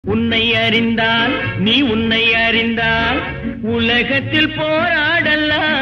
உன்னை அறிந்தால் நீ உன்னை அறிந்தால் உலகத்தில் போராடலாம்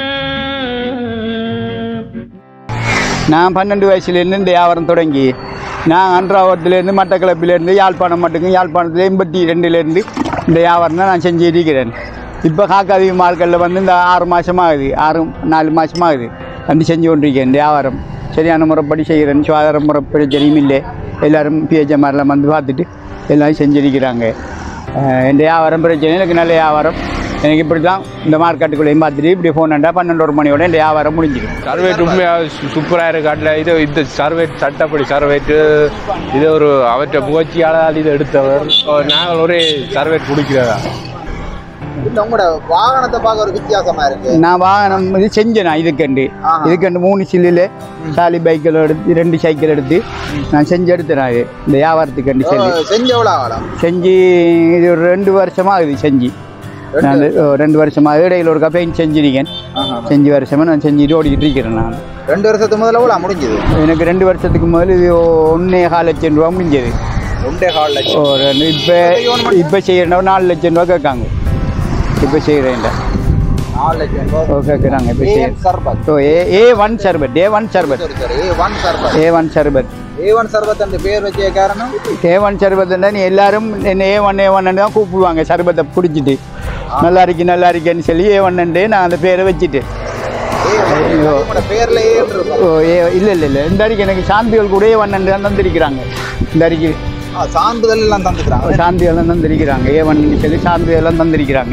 நான் பன்னெண்டு வயசுலேருந்து இந்த வியாபாரம் தொடங்கி நான் அன்றாவரத்துலேருந்து மட்டக்களப்பிலேருந்து யாழ்ப்பாணம் மட்டுக்கும் யாழ்ப்பாணத்தில் எண்பத்தி ரெண்டுலேருந்து இந்த வியாபாரம் தான் நான் செஞ்சு இருக்கிறேன் இப்போ காக்காதீவு மார்க்கெட்டில் வந்து இந்த ஆறு மாதமாகுது ஆறு நாலு மாதமாகுது வந்து செஞ்சு கொண்டிருக்கேன் இந்த வியாபாரம் சரியான முறைப்படி செய்கிறேன் சுகாதார முறைப்படி தெரியும் இல்லை எல்லோரும் பிஹெச்எம்ஆரில் வந்து பார்த்துட்டு எல்லாம் செஞ்சிருக்கிறாங்க அஹ் இந்த வியாபாரம் பிரச்சனை எனக்கு நல்ல வியாபாரம் எனக்கு இப்படி தான் இந்த மார்க்கெட்டுக்குள்ளேயும் பார்த்துட்டு இப்படி ஃபோன் பண்ணால் பன்னெண்டு ஒரு மணியோட இந்த வியாபாரம் முடிஞ்சிடும் சர்வேட் உண்மையாக சூப்பராக இருக்கு அதில் இது இந்த சர்வேட் சட்டப்படி சர்வேட்டு இது ஒரு அவற்றை முயற்சியாளர் இதை எடுத்தவர் நாங்கள் ஒரே சர்வேட் பிடிக்கிறதா இல்ல உங்களோட வாகனத்தை பார்க்க ஒரு வித்தியாசமா இருக்கு நான் வாகனம் இது செஞ்சேன் நான் இதுக்கண்டு ஆஹா. இதுக்கண்டு மூணு சில்லில் சாலி பைக்கில் எடுத்து ரெண்டு சைக்கிள் எடுத்து நான் செஞ்சு எடுத்தேன் நான் இது இந்த வியாபாரத்துக்கண்டு ஓ, செஞ்சு செஞ்ச எவ்வளவு ஆகலாம் செஞ்சு இது ஒரு ரெண்டு வருஷமா ஆகுது செஞ்சு நான் இந்த- ஓ, ரெண்டு வருஷமா இடையில ஒரு பெயிண்ட் செஞ்சிருக்கேன் செஞ்சு வருஷமா நான் செஞ்சுட்டு ஓடிக்கிட்டு இருக்கிறேன் நான் ரெண்டு வருஷத்துக்கு முதல்ல எவ்வளவு முடிஞ்சது எனக்கு ரெண்டு வருஷத்துக்கு முதல்ல இது ஒன்றே கால் லட்சம் ரூபா முடிஞ்சது ஒன்றே கால் லட்சம் ஓ ரெண்டு இப்போ இப்போ செய்யறேன் நாலு லட்சம் ரூபா கேட்காங்க இப்போ செய்கிறேன் நாலு லட்சம் ரூபாய். ஓ கேட்குறாங்க இப்போ ஏ செய்ய சர்பத் so A A one Sarbath A one Sarbath சரி சரி A one Sarbath A one Sarbath A one Sarbath அந்த பேர் வச்ச காரணம் ஏ ஒன் சர்பத்துன்னா நீ எல்லாரும் என்ன ஏ ஒன் ஏ ஒன்னு தான் கூப்பிடுவாங்க சர்பத்தை குடிச்சிட்டு நல்லா இருக்கு நல்லா இருக்குன்னு சொல்லி ஏ ஒன்னுட்டு நான் அந்த பேரை வச்சுட்டு ஏ உங்களோட பேர்ல ஏ இருக்கும் ஓ ஏ இல்லை இல்லை இல்லை இந்த அடிக்கு எனக்கு சாந்திகள் கூட ஏ ஒன்னு தான் தந்திருக்கிறாங்க இந்த அடிக்கு ஆ, சான்றிதழ் எல்லாம் தந்துக்கிறாங்க சாந்தியெல்லாம் தந்திருக்கிறாங்க ஏ ஒன் சொல்லி சாந்தியெல்லாம் தந்திருக்கிறாங்க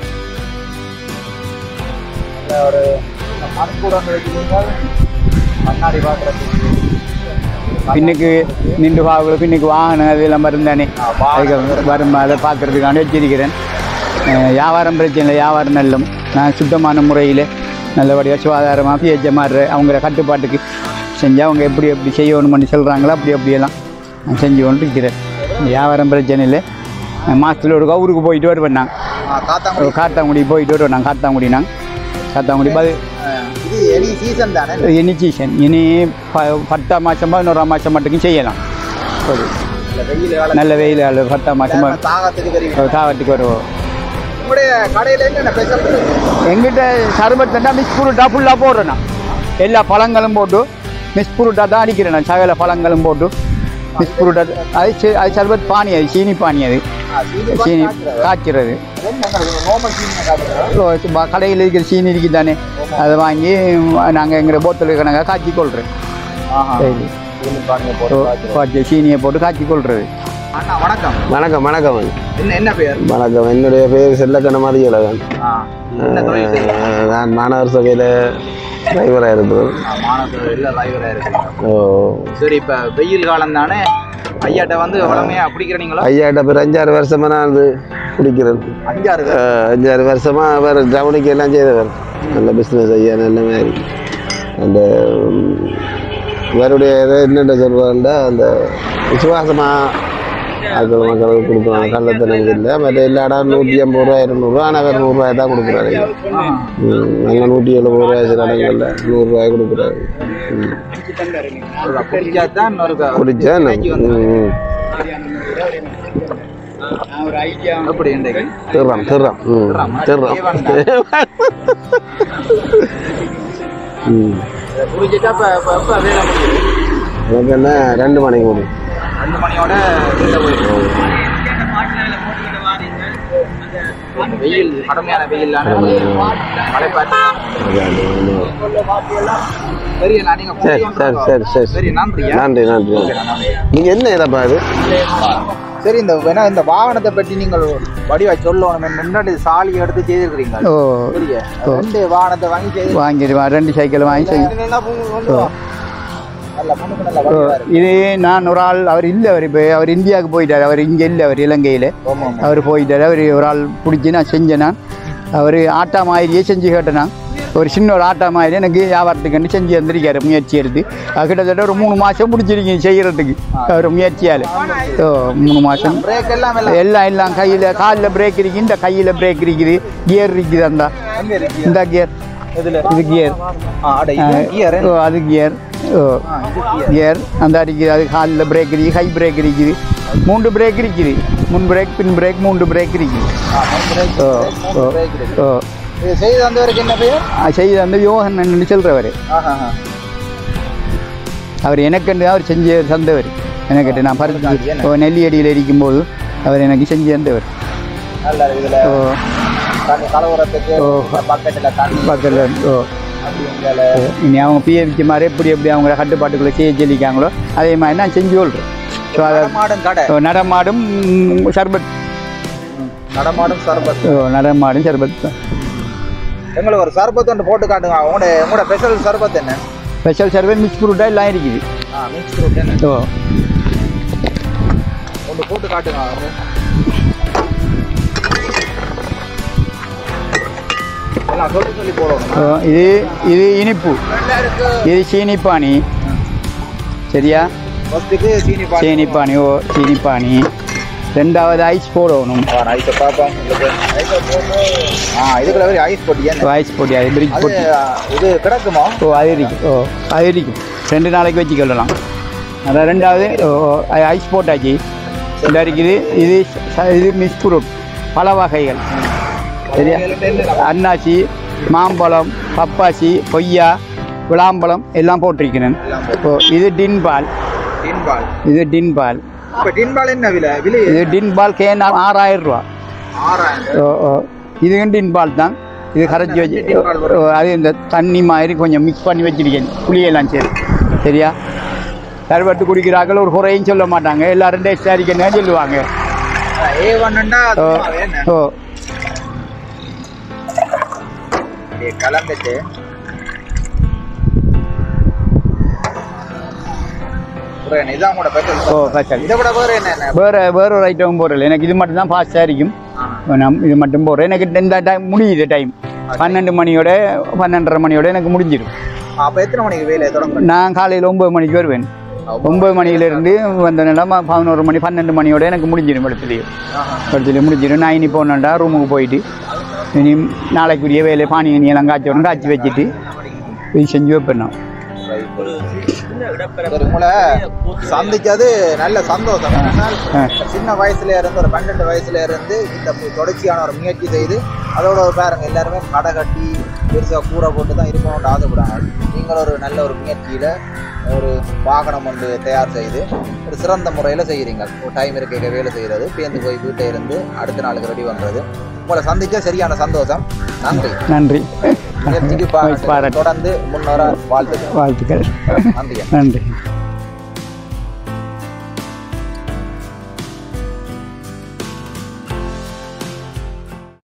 இதுல ஒரு மண்கூடம் வைக்கிறீங்க கண்ணாடி பாக்குறதுக்கு பின்னுக்கு நின்று பாவங்களை பின்னுக்கு வாகனம் அதெல்லாம் இருந்தானே அதுக்கு வரும் அதை பார்க்கறதுக்காண்டி வச்சிருக்கிறேன் அஹ் வியாபாரம் பிரச்சனை இல்லை வியாபாரம் நல்லம் நான் சுத்தமான முறையில் நல்லபடியாக சுகாதாரமாக பிஹெச்எம்ஆர் அவங்கள கட்டுப்பாட்டுக்கு செஞ்சு அவங்க எப்படி எப்படி செய்யணும்னு சொல்கிறாங்களோ அப்படி அப்படியெல்லாம் நான் செஞ்சு கொண்டு இருக்கிறேன் வியாபாரம் பிரச்சனை இல்லை மாதத்தில் ஒரு ஊருக்கு போயிட்டு வருவேன் நான் காத்தாங்குடி காத்தாங்குடி போயிட்டு வருவேன் நான் காத்தாங்குடி நான் காத்தாங்குடி பது ஆ, இது எனி சீசன் தானே இனி சீசன் இனி ப பத்தாம் மாதம் பதினோராம் மாதம் மட்டுக்கும் செய்யலாம் ஒரு இல்ல வெயில் காலம் நல்ல வெயில் கால பத்தாம் மாதம் தாகத்துக்கு தெரியும் காவத்துக்கு வருவோம் உங்களுடைய கடையில என்னென்ன ஸ்பெஷல் இருக்கு எங்கிட்ட சர்பத்துனா மிஸ் புருட்டா ஃபுல்லாக போடுறேன் நான் எல்லா பழங்களும் போட்டு மிஸ் புருட்டா தான் அடிக்கிறேன் நான் சகல பழங்களும் போட்டு மிஸ் புருட்டா அது சி- அது சர்பத் பானி அது சீனி பானி அது ஆ, சீனி பால் சீனி காய்ச்சுறது. காய்ச்சிறது நார்மல் சீனி காட்டுறோம் கடையில் இருக்கிற சீனி இருக்கு தானே அதை வாங்கி நாங்கள் எங்கிற போத்தல் கணக்காக காய்ச்சி கொள்கிறேன் சரி சீனி பானியை போட்டு காய்ச்சுறோம். காய்ச்சி சீனியை போட்டு காய்ச்சி கொள்கிறது அண்ணா வணக்கம் வணக்கம் வணக்கம் என்ன என்ன பேர் வணக்கம் என்னுடைய பேர் செல்லக்கண்ண மதியழகன் ஆ, என்ன தொழில் செய்யலாம் அஹ் நான் மாணவர் சபையில் டிரைவராக இருக்கிறேன் மாணவர்கள் எல்லாம் லைவரா இருக்கு ஓ சரி இப்ப வெயில் காலம் தானே ஐயாட்ட வந்து வளமையா பிடிக்கிறீங்களா ஐயாட்ட பேர் அஞ்சாறு வருஷமா நான் அது குடிக்கிறேன் அஞ்சாறு பேர் அஹ் அஞ்சாறு வருஷமா அவர் டவுனுக்கு எல்லாம் செய்தவர் நல்ல பிஸ்னஸ் ஐயா நல்ல மாதிரி அந்த உம், இவருடைய இதை என்னென்ன சொல்வாருன்னா அந்த விசுவாசமாக ஆக்கள் மக்களுக்கு கொடுக்குறாங்க கள்ளத்தனம் இல்லை மற்ற எல்லா இடம் நூற்றி ஐம்பது ரூபா இரநூறுவா ஆனால் அவர் நூறுரூவாய் தான் கொடுக்குறாரு அங்கே நூற்றி எழுபது ரூபாய் சில இடங்களில் நூறுரூவாய் கொடுக்குறாரு ம். குடிச்சாதான் ஒரு க- குடிச்சா என்ன? கைக்கு வந்து ம், ம். ஒரு ஐடியா எப்படி இன்றைக்கு திர்றாம் திர்றாம் ம் திர்றாம் ம் இதை குடிச்சிட்டா இப்ப இப்ப- இப்ப வேலை முடியுது எனக்கு என்ன ரெண்டு மணிக்கு முடியும் ரெண்டு மணியோட வெளில போயிடும் வெயில் கடுமையான வெயில் மழை பார்த்து சரி அண்ணா, நீங்க சரி சரி சரி சரி சரி நன்றியா நன்றி நன்றி நீங்கள் என்ன இதப்பா இது சரி இந்த வேணா இந்த வாகனத்தை பற்றி நீங்கள் வடிவா சொல்லணும் முன்னாடி சாலி எடுத்து செய்திருக்கிறீங்க ஓ சரியா ரெண்டு வாகனத்தை வாங்கி செய்து வாங்கிடுவேன் ரெண்டு சைக்கிள் வாங்கி செஞ்சு நல்ல பொண்ணுக்கு நல்ல ஓ, வடிவா இருக்கு இது நான் ஒரு ஆள் அவர் இல்லை அவர் இப்போ அவர் இந்தியாவுக்கு போயிட்டார் அவர் இங்கே இல்லை அவர் இலங்கையில் ஆமா ஆமா அவர் போயிட்டார் அவர் ஒரு ஆள் பிடிச்சி நான் செஞ்சேன் நான் அவர் ஆட்டா மாதிரியே செஞ்சு கேட்டேன் நான் ஒரு சின்ன ஒரு ஆட்டா மாதிரி எனக்கு வியாபாரத்துக்கு செஞ்சு வந்திருக்காரு முயற்சி எடுத்து அது கிட்டத்தட்ட ஒரு மூணு மாதம் முடிச்சிருக்கீங்க செய்கிறதுக்கு அவர் முயற்சியால் ஓ மூணு மாதம் பிரேக் எல்லாம் எல்லாம் எல்லாம் எல்லாம் கையில் காலில் பிரேக் இருக்குது இந்த கையில் பிரேக் இருக்குது கியர் இருக்குது அந்த எங்க இருக்கு இந்த கியர் இதுல இது கியர் ஆ, அட இது கியர் ஓ அது கியர் ஓ கியர் அந்த அடிக்குது அது காலில் பிரேக் இருக்குது ஹை பிரேக் இருக்குது மூன்று பிரேக் இருக்குது முன் பிரேக் பின் பிரேக் மூன்று பிரேக் இருக்குது ஓ ஓ ஓ இது செய்து வந்தவருக்கு என்ன பேர் செய்து அந்த யோகன் என்று சொல்கிறவர் ஆஹா, ஆஹா. அவர் எனக்கென்று அவர் செஞ்சு தந்தவர் எனக்கிட்ட நான் பருத்தி ஓ நெல்லி அடியில் இருக்கும்போது அவர் எனக்கு செஞ்சு தந்தவர் நல்லா இருக்கு. இதுல ஓ தண்ணி கலவரத்துக்கு ஓ. பக்கெட்ல தண்ணி பக்கத்தில் ஓ அப்படி இங்கால இனி அவங்க பிஎஃப்சி மாதிரி எப்படி எப்படி அவங்க கட்டுப்பாட்டுக்குள்ளே செய்ய சொல்லிக்காங்களோ அதே மாதிரி நான் செஞ்சு கொள்கிறேன் ஸோ அதை நடமாடும் கடை ஓ, நடமாடும் ம், சர்பத் நடமாடும் சர்பத் ஓ, நடமாடும் சர்பத் எங்களுக்கு ஒரு சர்பத் ஒன்று போட்டு காட்டுங்க உங்களோட உங்களோட ஸ்பெஷல் சர்பத் என்ன ஸ்பெஷல் சர்பத் மிக்ஸ் ஃப்ரூட்டாக எல்லாம் இருக்குது ஆ மிக்ஸ் ஃப்ரூட் என்ன ஓ ஒன்று போட்டு காட்டுங்க எல்லாம் சொல்லி சொல்லி போடணும் ஓ, இது இது இனிப்பு இது சீனிப்பானி சரியா ஃபர்ஸ்ட்டுக்கு சீனி பால் சீனிப்பானி ஓ சீனிப்பானி ரெண்டாவது ஐஸ் போடணும் ஐஸை பார்ப்போம் உங்களுக்கு ஐஸை போட்டு ஆ இதுக்குள்ள ஒரு ஐஸ் போட்டு ஏன் ஐஸ் போட்டி அது பிரிட்ஜ் அது போட்டி இது கிடக்குமா ஓ அது இருக்கும் ஓ அது இருக்கும் ரெண்டு நாளைக்கு வச்சுக்கொள்ளலாம் அதான் ரெண்டாவது ஓ ஓ, ஐ- ஐஸ் போட்டாச்சு இந்த இருக்குது இது ச- இது மிஸ் ஃப்ரூட் பல வகைகள் சரியா அன்னாசி மாம்பழம் பப்பாசி கொய்யா விளாம்பழம் எல்லாம் போட்டிருக்கிறேன் ஓ இது டின் பால் டின் பால் இது டின் பால் இப்போ டின் பால் என்ன விலை விலை இது டின் பால் கேன் ஆறாயிரம் ரூபா ஆறாயிரம் ஓ ஓ இதுவும் டின் பால் தான் இது கரைச்சி வச்சு ஓ, அது இந்த தண்ணி மாதிரி கொஞ்சம் மிக்ஸ் பண்ணி வச்சிருக்கேன் புளியெல்லாம் சரி சரியா சர்பத்து குடிக்கிறார்கள் ஒரு குறையும் சொல்ல மாட்டாங்க எல்லாரும் டேஸ்ட் அடிக்கணும் சொல்லுவாங்க ஏ ஒன்னுண்டா ஓ என்ன ஓ அப்படியே கலந்துட்டு அப்புறம் இதான் உங்களோட ஸ்பெஷல் ஓ பச்சல் இதை விட வேறு என்ன என்ன வேற வேற ஒரு ஐட்டமும் போடல எனக்கு இது மட்டும் தான் ஃபாஸ்ட்டாக இருக்கும் நான் இது மட்டும் போடுறேன் எனக்கு இந்த டைம் முடியுது டைம் பன்னெண்டு மணியோட பன்னெண்டரை மணியோட எனக்கு முடிஞ்சிடும் அப்போ எத்தனை மணிக்கு வேலையை தொடங்க நான் காலையில் ஒம்பது மணிக்கு வருவேன் ஒம்பது மணியிலேருந்து வந்த நிலமா பதினோரு மணி பன்னெண்டு மணியோட எனக்கு முடிஞ்சிடும் இடத்துலையும் இடத்துலையும் முடிஞ்சிடும் நான் இனி போனேன்டா ரூமுக்கு போயிட்டு இனி நாளைக்குரிய வேலை பானி எல்லாம் காய்ச்சி வரணும் காய்ச்சி வச்சுட்டு இது செஞ்சு வைப்பேன் நான் சரி, உங்களை சந்திச்சது நல்ல சந்தோஷம் ஏனென்றால் ஆ. சின்ன வயசுல இருந்து ஒரு பன்னெண்டு வயசுல இருந்து இந்த பு- தொடர்ச்சியான ஒரு முயற்சி செய்து அதோட ஒரு பாருங்க எல்லாருமே கடை கட்டி பெருசா கூரை போட்டு தான் இருக்கணும்னு ஆசைப்படுறாங்க நீங்கள் ஒரு நல்ல ஒரு முயற்சியில ஒரு வாகனம் ஒன்று தயார் செய்து ஒரு சிறந்த முறையில் செய்கிறீங்க ஒரு டைம் இருக்க வேலை செய்கிறது பேந்து போய் வீட்டை இருந்து அடுத்த நாளுக்கு ரெடி பண்ணுறது உங்களை சந்திச்சா சரியான சந்தோஷம் நன்றி நன்றி முயற்சிக்கு பா- பாராட்டு தொடர்ந்து முன்னோர வாழ்த்துக்கள் வாழ்த்துக்கள் நன்றி நன்றி